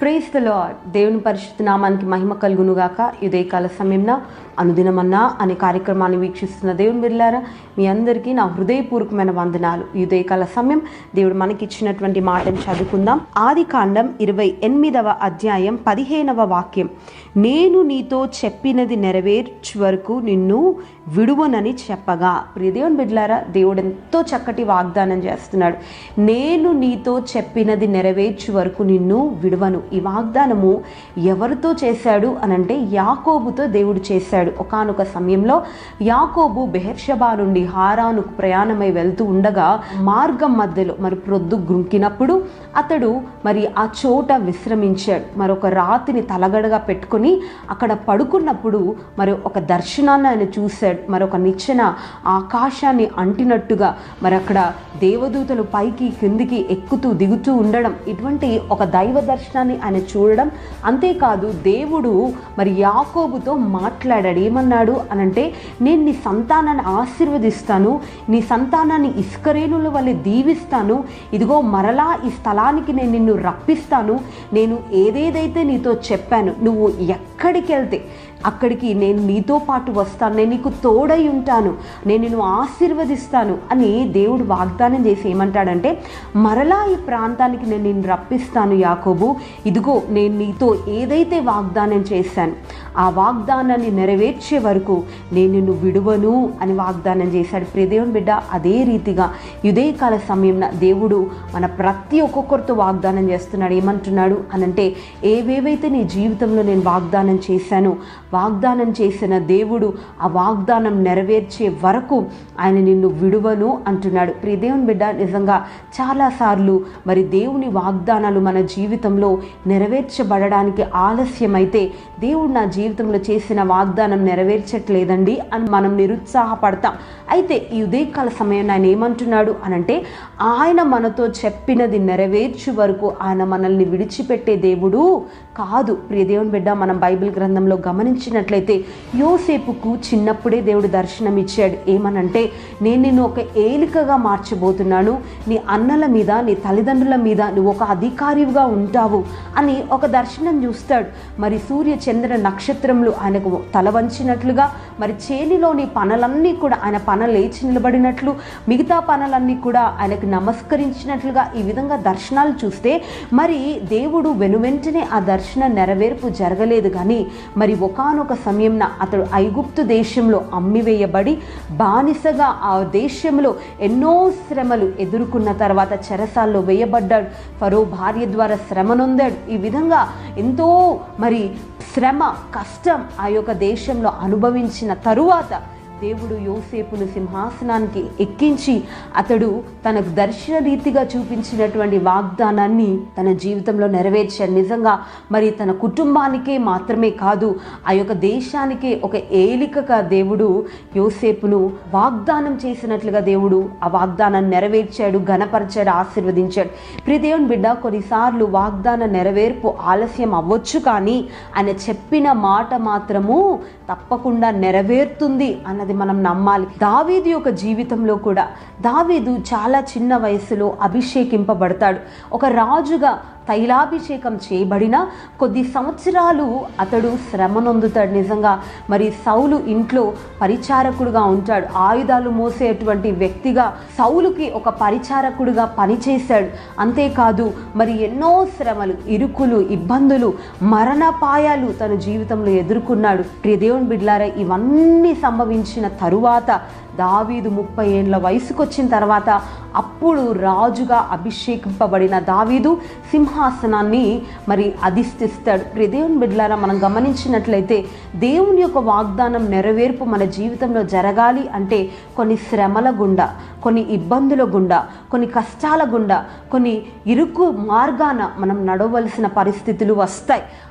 praise the lord దేవుని పరిశుద్ధ నామానికి మహిమ కలుగునుగాక ఉదయకాల సమయంన అనుదినమన్నా అనే కార్యక్రమాన్ని వీక్షిస్తున్న దేవుని బిర్లారా మీ అందరికీ నా హృదయపూర్వకమైన వందనాలు ఈ ఉదయకాల సమయం దేవుడు మనకి ఇచ్చినటువంటి మాటను చదువుకుందాం ఆది కాండం ఇరవై ఎనిమిదవ అధ్యాయం పదిహేనవ వాక్యం నేను నీతో చెప్పినది నెరవేర్చు వరకు నిన్ను విడువనని చెప్పగా ప్రియ దేవుని బిడ్లారా దేవుడు ఎంతో చక్కటి వాగ్దానం చేస్తున్నాడు నేను నీతో చెప్పినది నెరవేర్చు వరకు నిన్ను విడువను ఈ వాగ్దానము ఎవరితో చేశాడు అనంటే యాకోబుతో దేవుడు చేశాడు ఒకానొక సమయంలో యాకోబు బెహర్షబా నుండి హారానుకు ప్రయాణమై వెళ్తూ ఉండగా మార్గం మధ్యలో మరి ప్రొద్దు గ్రుంకినప్పుడు అతడు మరి ఆ చోట విశ్రమించాడు మరొక రాతిని తలగడగా పెట్టుకొని అక్కడ పడుకున్నప్పుడు మరి ఒక దర్శనాన్ని ఆయన చూశాడు మరొక నిచ్చెన ఆకాశాన్ని అంటినట్టుగా మరి అక్కడ దేవదూతలు పైకి కిందికి ఎక్కుతూ దిగుతూ ఉండడం ఇటువంటి ఒక దైవ దర్శనాన్ని ఆయన చూడడం అంతేకాదు దేవుడు మరి యాకోబుతో మాట్లాడాడు ఏమన్నాడు అనంటే నేను నీ సంతానాన్ని ఆశీర్వదిస్తాను నీ సంతానాన్ని ఇస్కరేణుల వల్ల దీవిస్తాను ఇదిగో మరలా ఈ స్థలానికి నేను నిన్ను రప్పిస్తాను నేను ఏదేదైతే నీతో చెప్పాను నువ్వు ఎక్కడికి వెళ్తే అక్కడికి నేను నీతో పాటు వస్తాను నేను నీకు తోడై ఉంటాను నేను నిన్ను ఆశీర్వదిస్తాను అని దేవుడు వాగ్దానం చేసి ఏమంటాడంటే మరలా ఈ ప్రాంతానికి నేను నిన్ను రప్పిస్తాను యాకోబు ఇదిగో నేను నీతో ఏదైతే వాగ్దానం చేశాను ఆ వాగ్దానాన్ని నెరవేర్చే వరకు నేను నిన్ను విడువను అని వాగ్దానం చేశాడు ప్రియదేవుని బిడ్డ అదే రీతిగా యుదయకాల సమయంలో దేవుడు మన ప్రతి ఒక్కొక్కరితో వాగ్దానం చేస్తున్నాడు ఏమంటున్నాడు అనంటే ఏవేవైతే నీ జీవితంలో నేను వాగ్దానం చేశానో వాగ్దానం చేసిన దేవుడు ఆ వాగ్దానం నెరవేర్చే వరకు ఆయన నిన్ను విడువను అంటున్నాడు ప్రియ దేవుని బిడ్డ నిజంగా చాలాసార్లు మరి దేవుని వాగ్దానాలు మన జీవితంలో నెరవేర్చబడడానికి ఆలస్యమైతే దేవుడు నా జీవితంలో చేసిన వాగ్దానం నెరవేర్చట్లేదండి అని మనం నిరుత్సాహపడతాం అయితే ఈ ఉదయకాల సమయంలో ఆయన ఏమంటున్నాడు అనంటే ఆయన మనతో చెప్పినది నెరవేర్చు వరకు ఆయన మనల్ని విడిచిపెట్టే దేవుడు కాదు ప్రియ దేవుని బిడ్డ మనం బైబిల్ గ్రంథంలో గమనించినట్లయితే యోసేపుకు చిన్నప్పుడే దేవుడు దర్శనం ఇచ్చాడు ఏమనంటే నేను నిన్ను ఒక ఏలికగా మార్చబోతున్నాను నీ అన్నల మీద నీ తల్లిదండ్రుల మీద నువ్వు ఒక అధికారిగా ఉంటావు అని ఒక దర్శనం చూస్తాడు మరి సూర్య చంద్ర నక్షత్రములు ఆయనకు తల వంచినట్లుగా మరి చేనిలోని పనులన్నీ కూడా ఆయన పన లేచి నిలబడినట్లు మిగతా పనులన్నీ కూడా ఆయనకు నమస్కరించినట్లుగా ఈ విధంగా దర్శనాలు చూస్తే మరి దేవుడు వెనువెంటనే ఆ దర్శన నెరవేర్పు జరగలేదు కానీ మరి ఒకానొక సమయంన అతడు ఐగుప్తు దేశంలో అమ్మివేయబడి బానిసగా ఆ దేశంలో ఎన్నో శ్రమలు ఎదుర్కొన్న తర్వాత చెరసాల్లో వేయబడ్డాడు ఫరో భార్య ద్వారా శ్రమ నొందాడు ఈ విధంగా ఎంతో మరి శ్రమ కష్టం ఆ యొక్క దేశంలో అనుభవించిన తరువాత దేవుడు యోసేపును సింహాసనానికి ఎక్కించి అతడు తనకు దర్శన రీతిగా చూపించినటువంటి వాగ్దానాన్ని తన జీవితంలో నెరవేర్చాడు నిజంగా మరి తన కుటుంబానికే మాత్రమే కాదు ఆ యొక్క దేశానికే ఒక ఏలికగా దేవుడు యోసేపును వాగ్దానం చేసినట్లుగా దేవుడు ఆ వాగ్దానాన్ని నెరవేర్చాడు ఘనపరిచాడు ఆశీర్వదించాడు ప్రియ దేవుని బిడ్డ కొన్నిసార్లు వాగ్దాన నెరవేర్పు ఆలస్యం అవ్వచ్చు కానీ ఆయన చెప్పిన మాట మాత్రము తప్పకుండా నెరవేరుతుంది అన్నది మనం నమ్మాలి దావీదు యొక్క జీవితంలో కూడా దావీదు చాలా చిన్న వయసులో అభిషేకింపబడతాడు ఒక రాజుగా తైలాభిషేకం చేయబడిన కొద్ది సంవత్సరాలు అతడు శ్రమ నొందుతాడు నిజంగా మరి సౌలు ఇంట్లో పరిచారకుడుగా ఉంటాడు ఆయుధాలు మోసేటువంటి వ్యక్తిగా సౌలుకి ఒక పరిచారకుడుగా పనిచేశాడు అంతేకాదు మరి ఎన్నో శ్రమలు ఇరుకులు ఇబ్బందులు మరణపాయాలు తన జీవితంలో ఎదుర్కొన్నాడు ప్రియ దేవుని బిడ్లారా ఇవన్నీ సంభవించిన తరువాత దావీదు ముప్పై ఏండ్ల వయసుకు వచ్చిన తర్వాత అప్పుడు రాజుగా అభిషేకింపబడిన దావీదు సింహాసనాన్ని మరి అధిష్ఠిస్తాడు దేవుని బిడ్డలారా మనం గమనించినట్లయితే దేవుని యొక్క వాగ్దానం నెరవేర్పు మన జీవితంలో జరగాలి అంటే కొన్ని శ్రమల గుండా కొన్ని ఇబ్బందుల గుండా కొన్ని కష్టాల గుండా కొన్ని ఇరుకు మార్గాన మనం నడవలసిన పరిస్థితులు వస్తాయి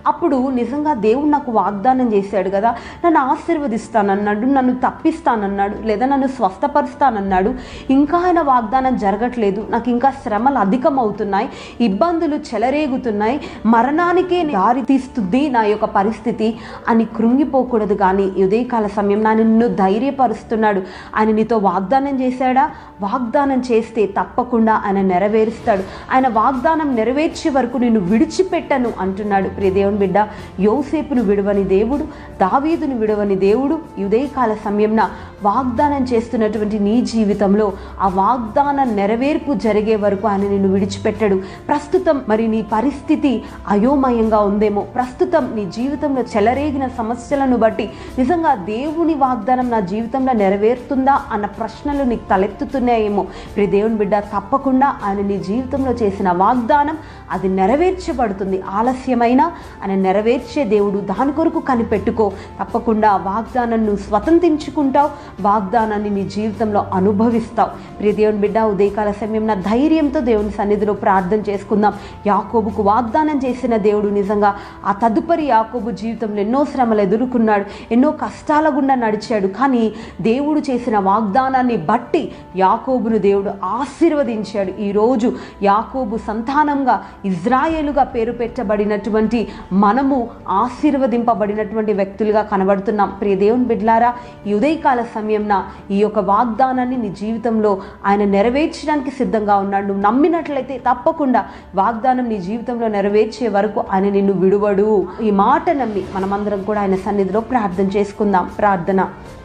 అప్పుడు నిజంగా దేవుడు నాకు వాగ్దానం చేశాడు కదా నన్ను ఆశీర్వదిస్తానన్నాడు నన్ను తప్పిస్తానన్నాడు లేదా నన్ను స్వస్థపరుస్తానన్నాడు ఇంకా ఆయన వాగ్దానం జరగట్లేదు నాకు ఇంకా శ్రమలు అధికమవుతున్నాయి ఇబ్బందులు చెలరేగుతున్నాయి మరణానికే దారి తీస్తుంది నా యొక్క పరిస్థితి అని కృంగిపోకూడదు కానీ ఈ ఉదయకాల సమయం నా నిన్ను ధైర్యపరుస్తున్నాడు ఆయన నీతో వాగ్దానం చేశాడా వాగ్దానం చేస్తే తప్పకుండా ఆయన నెరవేరుస్తాడు ఆయన వాగ్దానం నెరవేర్చే వరకు నిన్ను విడిచిపెట్టను అంటున్నాడు ప్రియ దేవుని బిడ్డ యోసేపును విడవని దేవుడు దావీదును విడవని దేవుడు ఈ ఉదయకాల సమయంన వాగ్దానం చేస్తున్నటువంటి నీ జీవితంలో ఆ వాగ్దాన నెరవేర్పు జరిగే వరకు ఆయన నిన్ను విడిచిపెట్టడు ప్రస్తుతం మరి నీ పరిస్థితి అయోమయంగా ఉందేమో ప్రస్తుతం నీ జీవితంలో చెలరేగిన సమస్యలను బట్టి నిజంగా దేవుని వాగ్దానం నా జీవితంలో నెరవేరుతుందా అన్న ప్రశ్నలు నీకు తలెత్తుతున్నాయేమో ప్రియ దేవుని బిడ్డ తప్పకుండా ఆయన నీ జీవితంలో చేసిన వాగ్దానం అది నెరవేర్చబడుతుంది ఆలస్యమైనా ఆయన నెరవేర్చే దేవుడు దాని కొరకు కనిపెట్టుకో తప్పకుండా వాగ్దానం నువ్వు స్వతంత్రించుకుంటావు వాగ్దానాన్ని నీ జీవితంలో అనుభవిస్తావు ప్రియ దేవుని బిడ్డ ఉదయకాల సమయంలో ధైర్యంతో దేవుని సన్నిధిలో ప్రార్థన చేసుకుందాం యాకోబుకు వాగ్దానం చేసిన దేవుడు నిజంగా ఆ తదుపరి యాకోబు జీవితంలో ఎన్నో శ్రమలు ఎదుర్కొన్నాడు ఎన్నో కష్టాల గుండా నడిచాడు కానీ దేవుడు చేసిన వాగ్దానాన్ని బట్టి యాకోబును దేవుడు ఆశీర్వదించాడు ఈరోజు యాకోబు సంతానంగా ఇజ్రాయేలుగా పేరు పెట్టబడినటువంటి మనము ఆశీర్వదింపబడినటువంటి వ్యక్తులుగా కనబడుతున్నాం ప్రియ దేవుని బిడ్లారా ఈ ఉదయకాల సమయంన ఈ యొక్క వాగ్దానాన్ని నీ జీవితంలో ఆయన నెరవేర్చడానికి సిద్ధంగా ఉన్నాడు నువ్వు నమ్మినట్లయితే తప్పకుండా వాగ్దానం నీ జీవితంలో నెరవేర్చే వరకు ఆయన నిన్ను విడువడు ఈ మాట నమ్మి మనమందరం కూడా ఆయన సన్నిధిలో ప్రార్థన చేసుకుందాం ప్రార్థన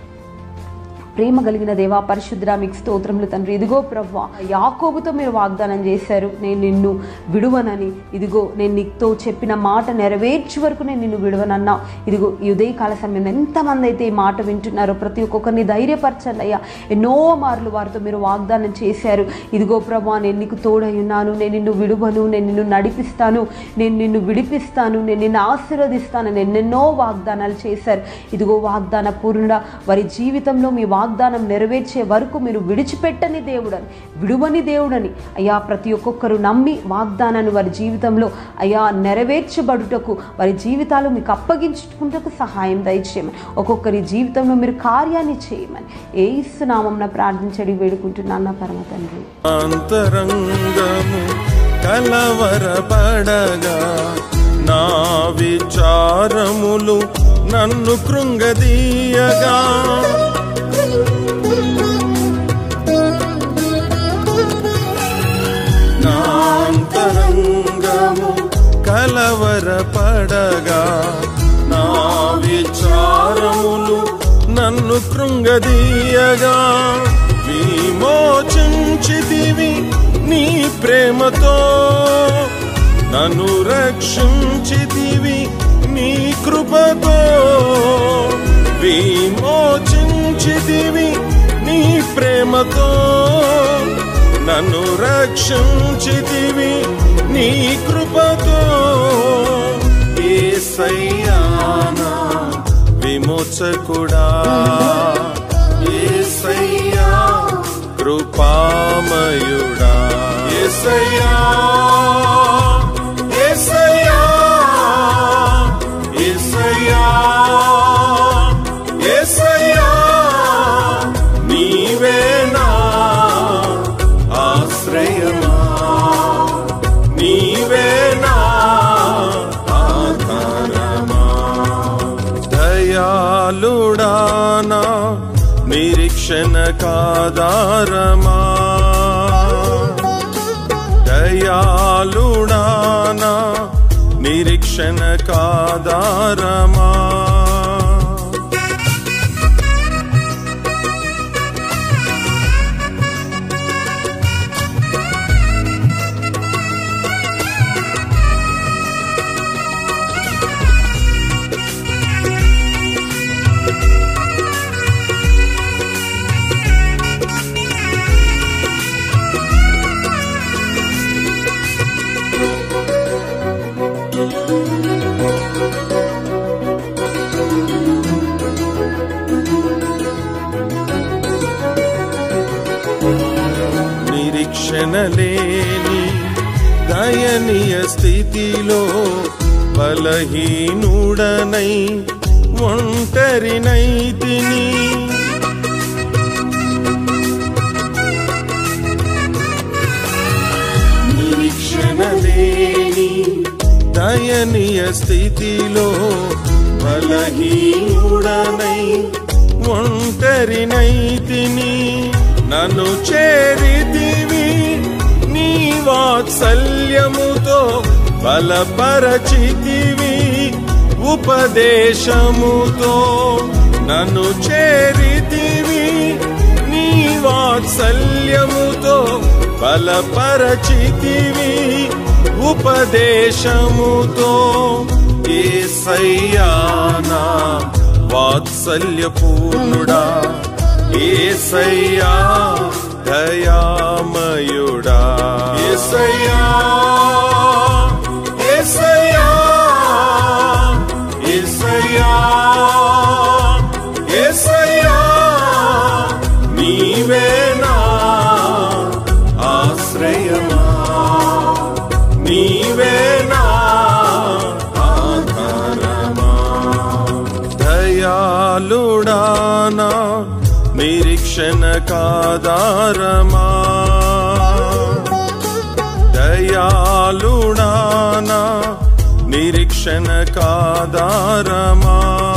ప్రేమ కలిగిన దేవా పరిశుద్ర మీకు స్తోత్రములు తండ్రి ఇదిగో ప్రవ్వా యాకోబుతో మీరు వాగ్దానం చేశారు నేను నిన్ను విడువనని ఇదిగో నేను నీతో చెప్పిన మాట నెరవేర్చే వరకు నేను నిన్ను విడువనన్నా ఇదిగో ఈ ఉదయకాల సమయంలో ఎంతమంది అయితే ఈ మాట వింటున్నారో ప్రతి ఒక్కొక్కరిని ధైర్యపరచండి అయ్యా ఎన్నో మార్లు వారితో మీరు వాగ్దానం చేశారు ఇదిగో ప్రభా నేను నీకు తోడై ఉన్నాను నేను నిన్ను విడువను నేను నిన్ను నడిపిస్తాను నేను నిన్ను విడిపిస్తాను నేను నిన్ను ఆశీర్వదిస్తాను నేను ఎన్నెన్నో వాగ్దానాలు చేశారు ఇదిగో వాగ్దాన పూర్ణ వారి జీవితంలో మీ వాగ్దానం నెరవేర్చే వరకు మీరు విడిచిపెట్టని దేవుడని విడువని దేవుడని అయ్యా ప్రతి ఒక్కొక్కరు నమ్మి వాగ్దానాన్ని వారి జీవితంలో అయ్యా నెరవేర్చబడుటకు వారి జీవితాలు మీకు అప్పగించుకుంటకు సహాయం దయచేయమని ఒక్కొక్కరి జీవితంలో మీరు కార్యాన్ని చేయమని ఏ ఇస్తున్నామం ప్రార్థించడి వేడుకుంటున్నాను నా పరమ తండ్రి అంతరంగము కలవరపడగా నా విచారములు నన్ను కృంగదీయగా నా అంతరంగము కలవరపడగా నా విచారములు నన్ను కృంగదీయగా విమోచించితివి నీ ప్రేమతో నన్ను రక్షించితివి నీ కృపతో విమోచించితివి నీ ప్రేమతో నన్ను రక్షించితివి నీ కృపతో ఏసయ్యానా విమోచకుడా ఏసయ్యా కృపామయుడా ఏసయ్యా ఏసయ్యా ఏసయ్యా ఏసయ్యా నీవేనా ఆశ్రయమా నీవేనా ఆధారమా దయాళుడానా నిరీక్షణ కాదారమా దయాళుడానా నిరీక్షణ కాదారమా నిరీక్షణ లేని దయనీయ స్థితిలో బలహీనుడనై ఒంటరినై తిని నిరీక్షణ లేని దయనీయ స్థితిలో బలహీనుడనై ఒంటరినై తిని నన్ను చేరితివి నీ వాత్సల్యముతో బలపరచితివి ఉపదేశముతో నన్ను చేరితివి నీ వాత్సల్యముతో బలపరచితివి ఉపదేశముతో ఏసయ్యానా వాత్సల్యపూర్ణుడా ఏసయ్యా దయామయుడా ఏసయ్యా ఏసయ్యా ఏసయ్యా ఏసయ్యా నీవేనా ఆశ్రయమా నీవేనా ఆధారమా దయాళుడానా నిరీక్షణ కాదారమా దయాళుడానా నిరీక్షణ కాదారమా